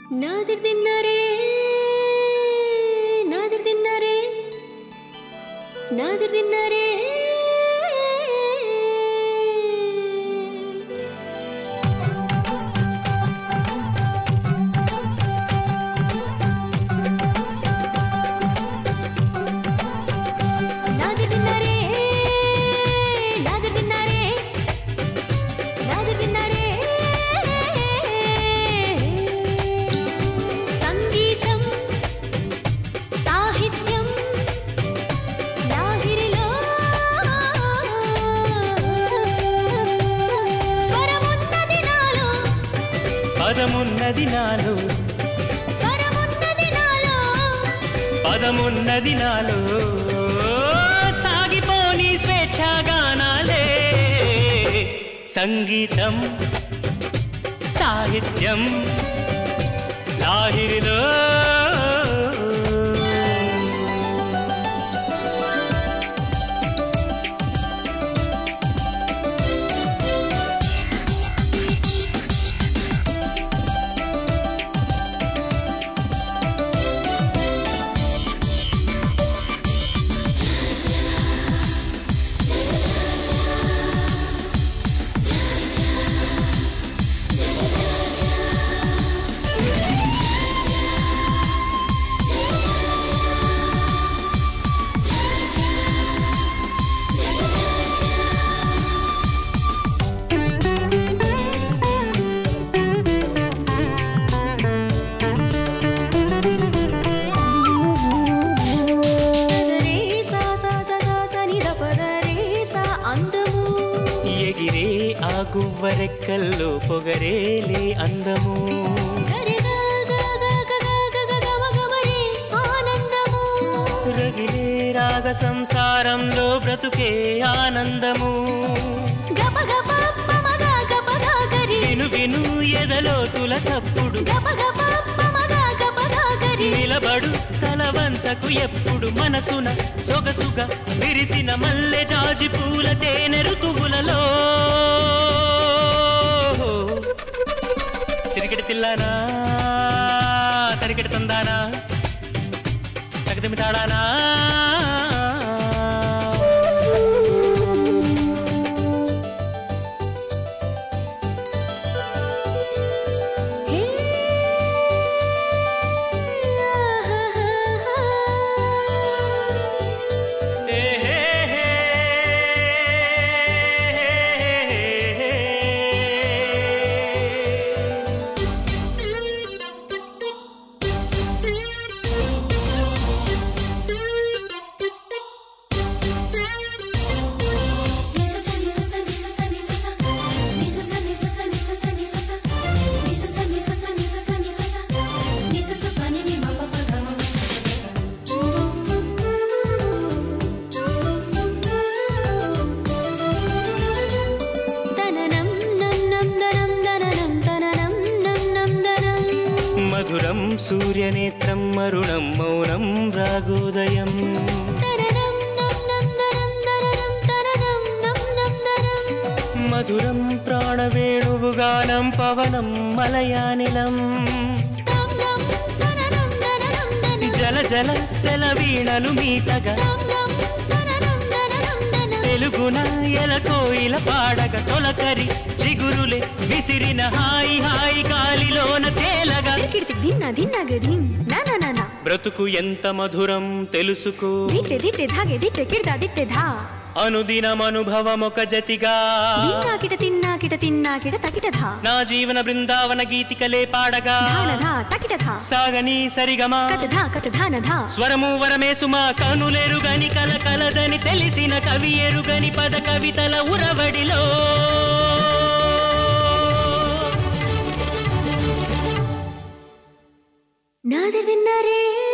నాదిర్ తిన్నారే నాదిర్ తిన్నారే నాదిర్ తిన్నారే నాదిర్ తిన్నారే నాదిర్ తిన్నారే నాదిర్ తిన్నారే సంగీతం సాహిత్యం లాహిరిలో స్వరమున్నది నాలో పదమున్నది నాలో స్వరమున్నది నాలో పదమున్నది నాలో సాగిపోని స్వేచ్ఛాగానాలే సంగీతం సాహిత్యం లాహిరిలో సగరే సా సా సా సా సా ని ద పగరే సా అందము ఎగిరే ఆ గువ్వరెక్కల్లో పొగరేలే అందము గరి గ గ గ గ గ గ గ గమ గమరే ఆనందము రగిలే రాగ సంసారంలో బ్రతుకే ఆనందము గప గప పమ గ గప గ గరి విను విను ఎదలో తుల చప్పుడు గప గప పమ గ గప గ గరి నిలబడు తల వంచకు ఎప్పుడు మనసున సొగసుగా విరిసిన మల్లె జాజి పూల తేనె ఋతువులలో తిరిగిటి తిల్లానా తరిగిటి తందానా తగదిమి తాడానా హే ఏ హే హే హే. తననం నం నం దనం దననం తననం నం నం దనం మధురం సూర్యనేత్రం మరుణం మౌనం రాగోదయం తననం నం నం దనం దననం తననం నం నం దనం మధురం ప్రాణవేణువుగానం పవనం మలయానిలం నం నం తననం దననం దనం జల జల సెలవీణలు మీటగా నం నం తననం దననం దనం తెలుగున ఎలకోయిల పాడగ తొలకరి చిగురులే విసిరిన హాయి హాయి గాలిలోన తేలగా కిడికి దిన్న దిన్న గదిన్ నా నా నా నా బ్రతుకు ఎంత మధురం తెలుసుకో దిట్టే దిట్టే ధాగే దిట్టే కిడదా దిట్టే ధా అనుదినమనుభవమొక జతిగా దిన్నా కిట తిన్నా కిట తిన్నా కిట తకిట ధా నా జీవన బృందావన గీతికలే పాడగా ధాన ధా తకిట ధా సాగని సరిగమా కత ధా కత ధాన ధా స్వరము వరమే సుమా కనులెరుగని కల కలదని తెలిసిన కవి ఎరుగని పద కవితల ఉరవడిలో నాదిర్ తిన్నారే